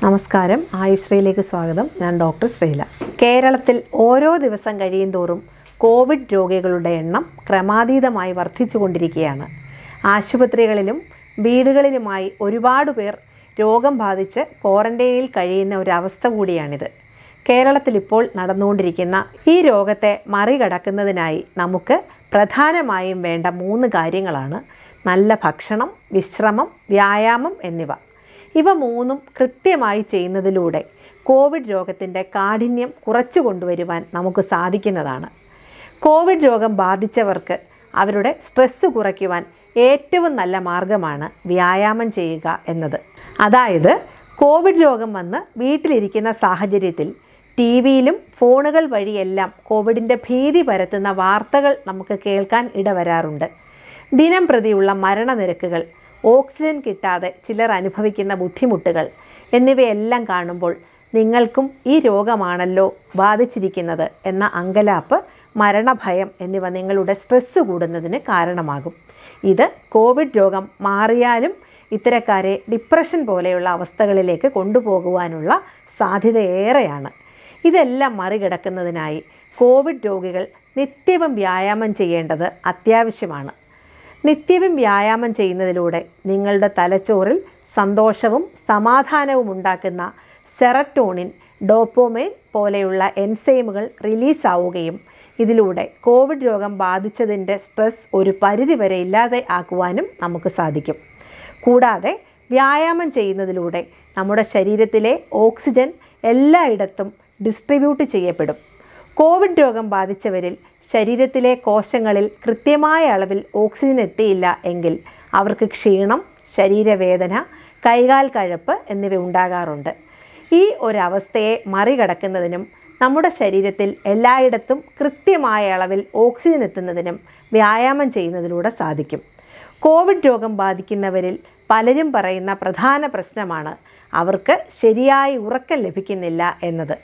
നമസ്കാരം ആയുശ്രീയിലേക്ക് സ്വാഗതം ഞാൻ ഡോക്ടർ ശ്രീല കേരളത്തിൽ ഓരോ ദിവസം കഴിയും തോറും കോവിഡ് രോഗികളുടെ എണ്ണം ക്രമാതീതമായി വർദ്ധിച്ചുകൊണ്ടിരിക്കുകയാണ് ആശുപത്രികളിലും വീടുകളിലുമായി ഒരുപാട് പേർ രോഗം ബാധിച്ച് ക്വാറന്റൈനിൽ കഴിയുന്ന ഒരവസ്ഥ കൂടിയാണിത് കേരളത്തിൽ ഇപ്പോൾ നടന്നുകൊണ്ടിരിക്കുന്ന ഈ രോഗത്തെ മറികടക്കുന്നതിനായി നമുക്ക് പ്രധാനമായും വേണ്ട മൂന്ന് കാര്യങ്ങളാണ് നല്ല ഭക്ഷണം വിശ്രമം വ്യായാമം എന്നിവ ഇവ മൂന്നും കൃത്യമായി ചെയ്യുന്നതിലൂടെ കോവിഡ് രോഗത്തിൻ്റെ കാഠിന്യം കുറച്ചു കൊണ്ടുവരുവാൻ നമുക്ക് സാധിക്കുന്നതാണ് കോവിഡ് രോഗം ബാധിച്ചവർക്ക് അവരുടെ സ്ട്രെസ്സ് കുറയ്ക്കുവാൻ ഏറ്റവും നല്ല മാർഗമാണ് വ്യായാമം ചെയ്യുക എന്നത് അതായത് കോവിഡ് രോഗം വന്ന് വീട്ടിലിരിക്കുന്ന സാഹചര്യത്തിൽ ടി വിയിലും ഫോണുകൾ വഴിയെല്ലാം കോവിഡിൻ്റെ ഭീതി പരത്തുന്ന വാർത്തകൾ നമുക്ക് കേൾക്കാൻ ഇടവരാറുണ്ട് ദിനം പ്രതിയുള്ള മരണനിരക്കുകൾ ഓക്സിജൻ കിട്ടാതെ ചിലർ അനുഭവിക്കുന്ന ബുദ്ധിമുട്ടുകൾ എന്നിവയെല്ലാം കാണുമ്പോൾ നിങ്ങൾക്കും ഈ രോഗമാണല്ലോ ബാധിച്ചിരിക്കുന്നത് എന്ന അങ്കലാപ്പ് മരണഭയം എന്നിവ നിങ്ങളുടെ സ്ട്രെസ്സ് കൂടുന്നതിന് കാരണമാകും ഇത് കോവിഡ് രോഗം മാറിയാലും ഇത്തരക്കാരെ ഡിപ്രഷൻ പോലെയുള്ള അവസ്ഥകളിലേക്ക് കൊണ്ടുപോകുവാനുള്ള സാധ്യത ഏറെയാണ് ഇതെല്ലാം മറികടക്കുന്നതിനായി കോവിഡ് രോഗികൾ നിത്യവും വ്യായാമം ചെയ്യേണ്ടത് അത്യാവശ്യമാണ് നിത്യവും വ്യായാമം ചെയ്യുന്നതിലൂടെ നിങ്ങളുടെ തലച്ചോറിൽ സന്തോഷവും സമാധാനവും ഉണ്ടാക്കുന്ന സെറട്ടോണിൻ ഡോപ്പോമൈൻ പോലെയുള്ള എൻസൈമുകൾ റിലീസാവുകയും ഇതിലൂടെ കോവിഡ് രോഗം ബാധിച്ചതിൻ്റെ സ്ട്രെസ് ഒരു പരിധിവരെ ഇല്ലാതെ ആക്കുവാനും നമുക്ക് സാധിക്കും കൂടാതെ വ്യായാമം ചെയ്യുന്നതിലൂടെ നമ്മുടെ ശരീരത്തിലെ ഓക്സിജൻ എല്ലായിടത്തും ഡിസ്ട്രിബ്യൂട്ട് ചെയ്യപ്പെടും കോവിഡ് രോഗം ബാധിച്ചവരിൽ ശരീരത്തിലെ കോശങ്ങളിൽ കൃത്യമായ അളവിൽ ഓക്സിജൻ എത്തിയില്ല എങ്കിൽ അവർക്ക് ക്ഷീണം ശരീരവേദന കൈകാൽ കഴപ്പ് എന്നിവ ഉണ്ടാകാറുണ്ട് ഈ ഒരവസ്ഥയെ മറികടക്കുന്നതിനും നമ്മുടെ ശരീരത്തിൽ എല്ലായിടത്തും കൃത്യമായ അളവിൽ ഓക്സിജൻ എത്തുന്നതിനും വ്യായാമം ചെയ്യുന്നതിലൂടെ സാധിക്കും കോവിഡ് രോഗം ബാധിക്കുന്നവരിൽ പലരും പറയുന്ന പ്രധാന പ്രശ്നമാണ് അവർക്ക് ശരിയായ ഉറക്കം ലഭിക്കുന്നില്ല എന്നത്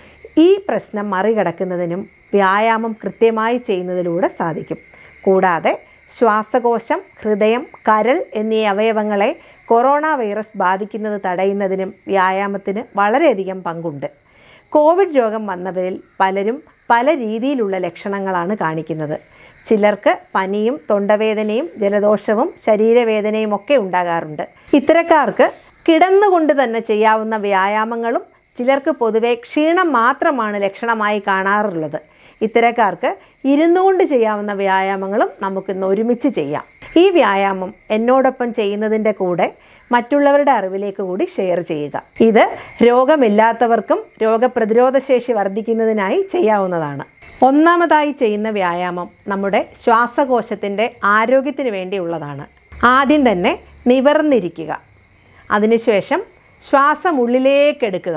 ഈ പ്രശ്നം മറികടക്കുന്നതിനും വ്യായാമം കൃത്യമായി ചെയ്യുന്നതിലൂടെ സാധിക്കും കൂടാതെ ശ്വാസകോശം ഹൃദയം കരൾ എന്നീ അവയവങ്ങളെ കൊറോണ വൈറസ് ബാധിക്കുന്നത് തടയുന്നതിനും വ്യായാമത്തിന് വളരെയധികം പങ്കുണ്ട് കോവിഡ് രോഗം വന്നവരിൽ പലരും പല രീതിയിലുള്ള ലക്ഷണങ്ങളാണ് കാണിക്കുന്നത് ചിലർക്ക് പനിയും തൊണ്ടവേദനയും ജലദോഷവും ശരീരവേദനയും ഒക്കെ ഉണ്ടാകാറുണ്ട് ഇത്തരക്കാർക്ക് കിടന്നുകൊണ്ട് തന്നെ ചെയ്യാവുന്ന വ്യായാമങ്ങളും ചിലർക്ക് പൊതുവെ ക്ഷീണം മാത്രമാണ് ലക്ഷണമായി കാണാറുള്ളത് ഇത്തരക്കാർക്ക് ഇരുന്നുകൊണ്ട് ചെയ്യാവുന്ന വ്യായാമങ്ങളും നമുക്കിന്ന് ഒരുമിച്ച് ചെയ്യാം ഈ വ്യായാമം എന്നോടൊപ്പം ചെയ്യുന്നതിൻ്റെ കൂടെ മറ്റുള്ളവരുടെ അറിവിലേക്ക് കൂടി ഷെയർ ചെയ്യുക ഇത് രോഗമില്ലാത്തവർക്കും രോഗപ്രതിരോധ ശേഷി വർദ്ധിക്കുന്നതിനായി ചെയ്യാവുന്നതാണ് ഒന്നാമതായി ചെയ്യുന്ന വ്യായാമം നമ്മുടെ ശ്വാസകോശത്തിൻ്റെ ആരോഗ്യത്തിന് വേണ്ടിയുള്ളതാണ് ആദ്യം തന്നെ നിവർന്നിരിക്കുക അതിനുശേഷം ശ്വാസം ഉള്ളിലേക്കെടുക്കുക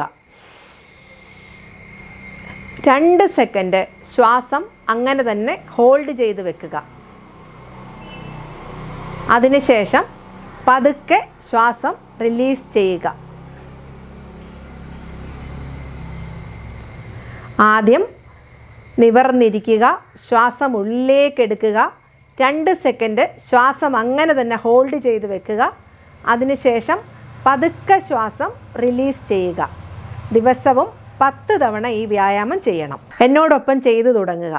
രണ്ട് സെക്കൻഡ് ശ്വാസം അങ്ങനെ തന്നെ ഹോൾഡ് ചെയ്ത് വെക്കുക അതിനുശേഷം പതുക്കെ ശ്വാസം റിലീസ് ചെയ്യുക ആദ്യം നിവർന്നിരിക്കുക ശ്വാസം ഉള്ളിലേക്കെടുക്കുക രണ്ട് സെക്കൻഡ് ശ്വാസം അങ്ങനെ തന്നെ ഹോൾഡ് ചെയ്ത് വെക്കുക അതിനുശേഷം പതുക്കെ ശ്വാസം റിലീസ് ചെയ്യുക ദിവസവും പത്ത് തവണ ഈ വ്യായാമം ചെയ്യണം എന്നോടൊപ്പം ചെയ്തു തുടങ്ങുക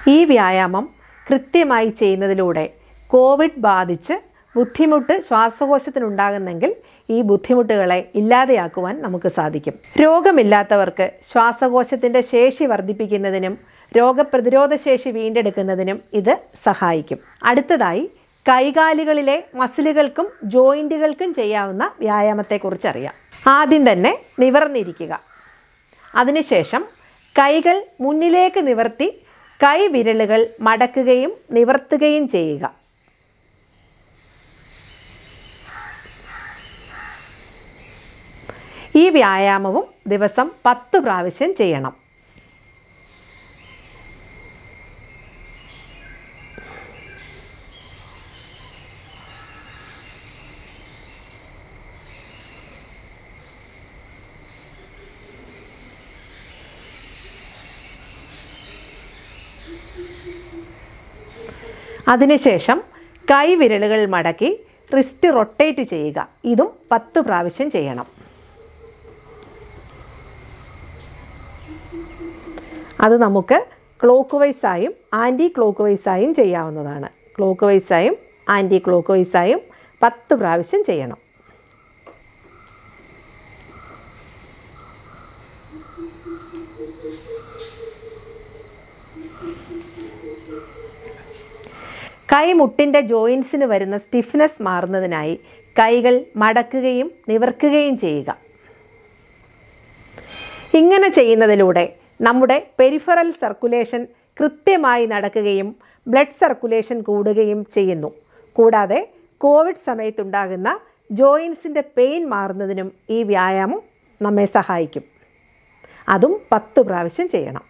ഈ വ്യായാമം കൃത്യമായി ചെയ്യുന്നതിലൂടെ കോവിഡ് ബാധിച്ച് ബുദ്ധിമുട്ട് ശ്വാസകോശത്തിനുണ്ടാകുന്നെങ്കിൽ ഈ ബുദ്ധിമുട്ടുകളെ ഇല്ലാതെയാക്കുവാൻ നമുക്ക് സാധിക്കും രോഗമില്ലാത്തവർക്ക് ശ്വാസകോശത്തിൻ്റെ ശേഷി വർദ്ധിപ്പിക്കുന്നതിനും രോഗപ്രതിരോധ ശേഷി വീണ്ടെടുക്കുന്നതിനും ഇത് സഹായിക്കും അടുത്തതായി കൈകാലുകളിലെ മസിലുകൾക്കും ജോയിൻറ്റുകൾക്കും ചെയ്യാവുന്ന വ്യായാമത്തെക്കുറിച്ച് അറിയാം ആദ്യം തന്നെ നിവർന്നിരിക്കുക അതിനുശേഷം കൈകൾ മുന്നിലേക്ക് നിവർത്തി കൈവിരലുകൾ മടക്കുകയും നിവർത്തുകയും ചെയ്യുക ഈ വ്യായാമവും ദിവസം പത്ത് പ്രാവശ്യം ചെയ്യണം അതിനുശേഷം കൈവിരലുകൾ മടക്കി റിസ്റ്റ് റൊട്ടേറ്റ് ചെയ്യുക ഇതും പത്ത് പ്രാവശ്യം ചെയ്യണം അത് നമുക്ക് ക്ലോക്ക് വൈസായും ആൻറ്റി ക്ലോക്ക് വൈസായും ചെയ്യാവുന്നതാണ് ക്ലോക്ക് വൈസായും ആൻറ്റി ക്ലോക്ക് വൈസായും പത്ത് പ്രാവശ്യം ചെയ്യണം കൈമുട്ടിൻ്റെ ജോയിൻസിന് വരുന്ന സ്റ്റിഫ്നെസ് മാറുന്നതിനായി കൈകൾ മടക്കുകയും നിവർക്കുകയും ചെയ്യുക ഇങ്ങനെ ചെയ്യുന്നതിലൂടെ നമ്മുടെ പെരിഫറൽ സർക്കുലേഷൻ കൃത്യമായി നടക്കുകയും ബ്ലഡ് സർക്കുലേഷൻ കൂടുകയും ചെയ്യുന്നു കൂടാതെ കോവിഡ് സമയത്തുണ്ടാകുന്ന ജോയിൻസിൻ്റെ പെയിൻ മാറുന്നതിനും ഈ വ്യായാമം നമ്മെ സഹായിക്കും അതും പത്ത് പ്രാവശ്യം ചെയ്യണം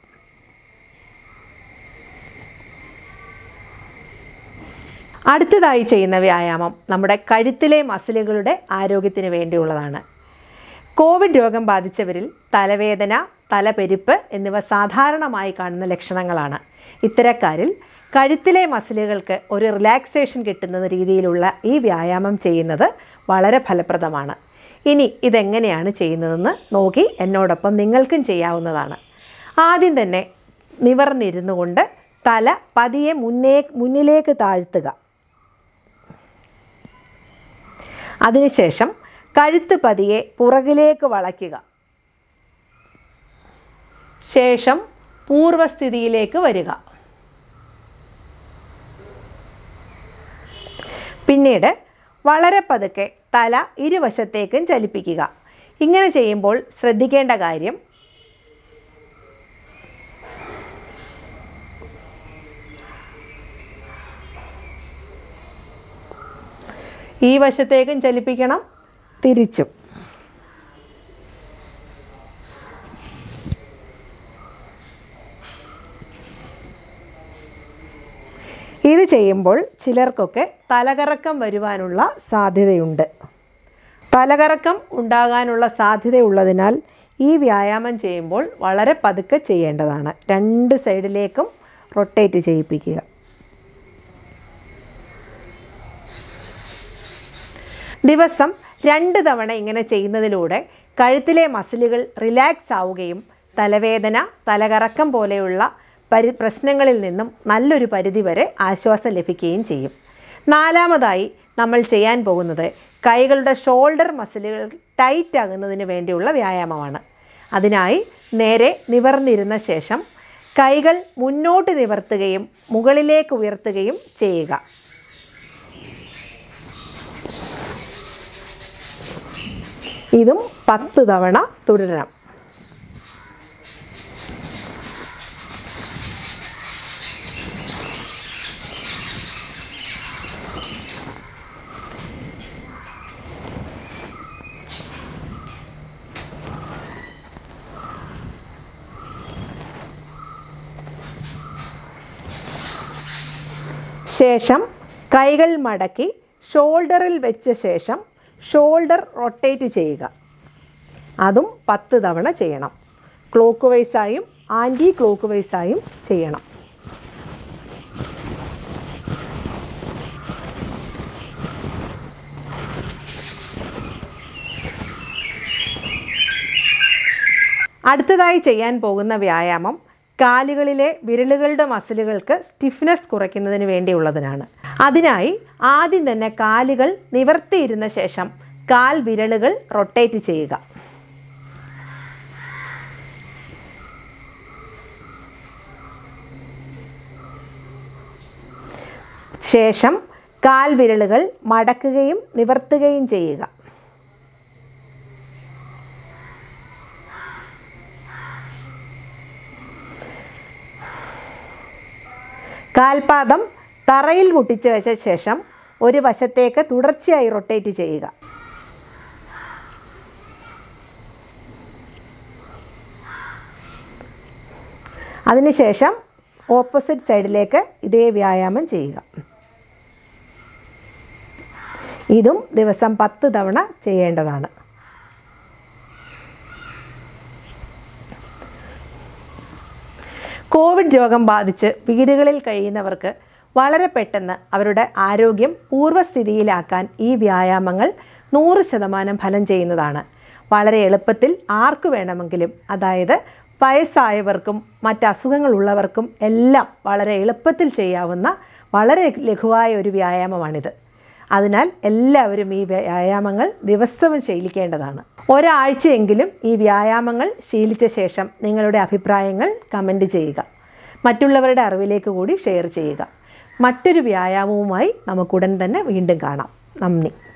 അടുത്തതായി ചെയ്യുന്ന വ്യായാമം നമ്മുടെ കഴുത്തിലെ മസിലുകളുടെ ആരോഗ്യത്തിന് വേണ്ടിയുള്ളതാണ് കോവിഡ് രോഗം ബാധിച്ചവരിൽ തലവേദന തലപെരുപ്പ് എന്നിവ സാധാരണമായി കാണുന്ന ലക്ഷണങ്ങളാണ് ഇത്തരക്കാരിൽ കഴുത്തിലെ മസിലുകൾക്ക് ഒരു റിലാക്സേഷൻ കിട്ടുന്ന രീതിയിലുള്ള ഈ വ്യായാമം ചെയ്യുന്നത് വളരെ ഫലപ്രദമാണ് ഇനി ഇതെങ്ങനെയാണ് ചെയ്യുന്നതെന്ന് നോക്കി എന്നോടൊപ്പം നിങ്ങൾക്കും ചെയ്യാവുന്നതാണ് ആദ്യം തന്നെ നിവർന്നിരുന്നു കൊണ്ട് തല പതിയെ മുന്നേ മുന്നിലേക്ക് താഴ്ത്തുക അതിനുശേഷം കഴുത്ത് പതിയെ പുറകിലേക്ക് വളയ്ക്കുക ശേഷം പൂർവസ്ഥിതിയിലേക്ക് വരിക പിന്നീട് വളരെ പതുക്കെ തല ഇരുവശത്തേക്കും ചലിപ്പിക്കുക ഇങ്ങനെ ചെയ്യുമ്പോൾ ശ്രദ്ധിക്കേണ്ട കാര്യം ഈ വശത്തേക്കും ചലിപ്പിക്കണം തിരിച്ചും ഇത് ചെയ്യുമ്പോൾ ചിലർക്കൊക്കെ തലകറക്കം വരുവാനുള്ള സാധ്യതയുണ്ട് തലകറക്കം ഉണ്ടാകാനുള്ള സാധ്യതയുള്ളതിനാൽ ഈ വ്യായാമം ചെയ്യുമ്പോൾ വളരെ പതുക്കെ ചെയ്യേണ്ടതാണ് രണ്ട് സൈഡിലേക്കും റൊട്ടേറ്റ് ചെയ്യിപ്പിക്കുക ദിവസം രണ്ട് തവണ ഇങ്ങനെ ചെയ്യുന്നതിലൂടെ കഴുത്തിലെ മസിലുകൾ റിലാക്സ് ആവുകയും തലവേദന തലകറക്കം പോലെയുള്ള പരി പ്രശ്നങ്ങളിൽ നിന്നും നല്ലൊരു പരിധിവരെ ആശ്വാസം ലഭിക്കുകയും ചെയ്യും നാലാമതായി നമ്മൾ ചെയ്യാൻ പോകുന്നത് കൈകളുടെ ഷോൾഡർ മസിലുകൾ ടൈറ്റ് ആകുന്നതിന് വേണ്ടിയുള്ള വ്യായാമമാണ് അതിനായി നേരെ നിവർന്നിരുന്ന ശേഷം കൈകൾ മുന്നോട്ട് നിവർത്തുകയും മുകളിലേക്ക് ഉയർത്തുകയും ചെയ്യുക ഇതും പത്ത് തവണ തുടരണം ശേഷം കൈകൾ മടക്കി ഷോൾഡറിൽ വെച്ച ശേഷം ഷോൾഡർ റൊട്ടേറ്റ് ചെയ്യുക അതും പത്ത് തവണ ചെയ്യണം ക്ലോക്ക് വൈസായും ആൻറ്റി ക്ലോക്ക് വൈസായും ചെയ്യണം അടുത്തതായി ചെയ്യാൻ പോകുന്ന വ്യായാമം കാലുകളിലെ വിരലുകളുടെ മസിലുകൾക്ക് സ്റ്റിഫ്നെസ് കുറയ്ക്കുന്നതിന് വേണ്ടിയുള്ളതിനാണ് അതിനായി ആദ്യം തന്നെ കാലുകൾ നിവർത്തിയിരുന്ന ശേഷം കാൽ വിരലുകൾ റൊട്ടേറ്റ് ചെയ്യുക ശേഷം കാൽ വിരലുകൾ മടക്കുകയും നിവർത്തുകയും ചെയ്യുക കാൽപാദം തറയിൽ മുട്ടിച്ച് വെച്ച ശേഷം ഒരു വശത്തേക്ക് തുടർച്ചയായി റൊട്ടേറ്റ് ചെയ്യുക അതിനുശേഷം ഓപ്പോസിറ്റ് സൈഡിലേക്ക് ഇതേ വ്യായാമം ചെയ്യുക ഇതും ദിവസം പത്ത് തവണ ചെയ്യേണ്ടതാണ് കോവിഡ് രോഗം ബാധിച്ച് വീടുകളിൽ കഴിയുന്നവർക്ക് വളരെ പെട്ടെന്ന് അവരുടെ ആരോഗ്യം പൂർവ്വസ്ഥിതിയിലാക്കാൻ ഈ വ്യായാമങ്ങൾ നൂറ് ശതമാനം ഫലം ചെയ്യുന്നതാണ് വളരെ എളുപ്പത്തിൽ ആർക്ക് വേണമെങ്കിലും അതായത് വയസ്സായവർക്കും മറ്റ് അസുഖങ്ങളുള്ളവർക്കും എല്ലാം വളരെ എളുപ്പത്തിൽ ചെയ്യാവുന്ന വളരെ ലഘുവായ ഒരു വ്യായാമമാണിത് അതിനാൽ എല്ലാവരും ഈ വ്യായാമങ്ങൾ ദിവസവും ശീലിക്കേണ്ടതാണ് ഒരാഴ്ചയെങ്കിലും ഈ വ്യായാമങ്ങൾ ശീലിച്ച ശേഷം നിങ്ങളുടെ അഭിപ്രായങ്ങൾ കമൻറ്റ് ചെയ്യുക മറ്റുള്ളവരുടെ അറിവിലേക്ക് കൂടി ഷെയർ ചെയ്യുക മറ്റൊരു വ്യായാമവുമായി നമുക്കുടൻ തന്നെ വീണ്ടും കാണാം നന്ദി